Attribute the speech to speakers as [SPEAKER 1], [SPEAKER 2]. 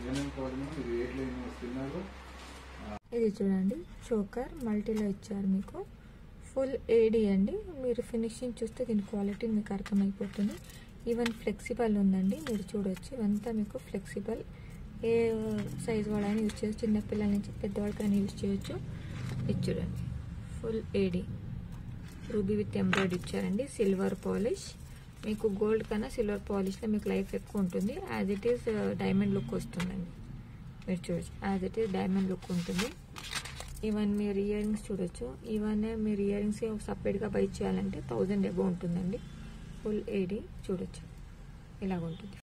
[SPEAKER 1] ఏమేమి కావాలి ఇది ఎయిట్ లైన్ స్పిన్నర్
[SPEAKER 2] ఇది చూడండి చోకర్ మల్టీలో ఇచ్చారు మీకు ఫుల్ ఏడి అండి మీరు ఫినిషింగ్ చూస్తే దీని క్వాలిటీ మీకు అర్థమైపోతుంది ఈవెన్ ఫ్లెక్సిబుల్ ఉందండి మీరు చూడొచ్చు ఇవంతా మీకు ఫ్లెక్సిబుల్ ఏ సైజ్ వాళ్ళైనా యూజ్ చేయొచ్చు చిన్నపిల్లల నుంచి పెద్దవాళ్ళకైనా యూజ్ చేయొచ్చు ఇది చూడండి full AD ruby with embroidered ఇచ్చారండి సిల్వర్ పాలిష్ మీకు గోల్డ్ కన్నా సిల్వర్ పాలిష్లో మీకు లైఫ్ ఎక్కువ ఉంటుంది as it is diamond look వస్తుందండి మీరు చూడొచ్చు as it is diamond look ఉంటుంది ఈవెన్ మీరు ఇయర్ రింగ్స్ చూడొచ్చు ఈవెన్ మీరు ఇయర్ రింగ్స్ సపరేట్గా బై చేయాలంటే థౌజండ్ ఎబో ఉంటుందండి ఫుల్ ఏడి చూడొచ్చు ఇలాగ ఉంటుంది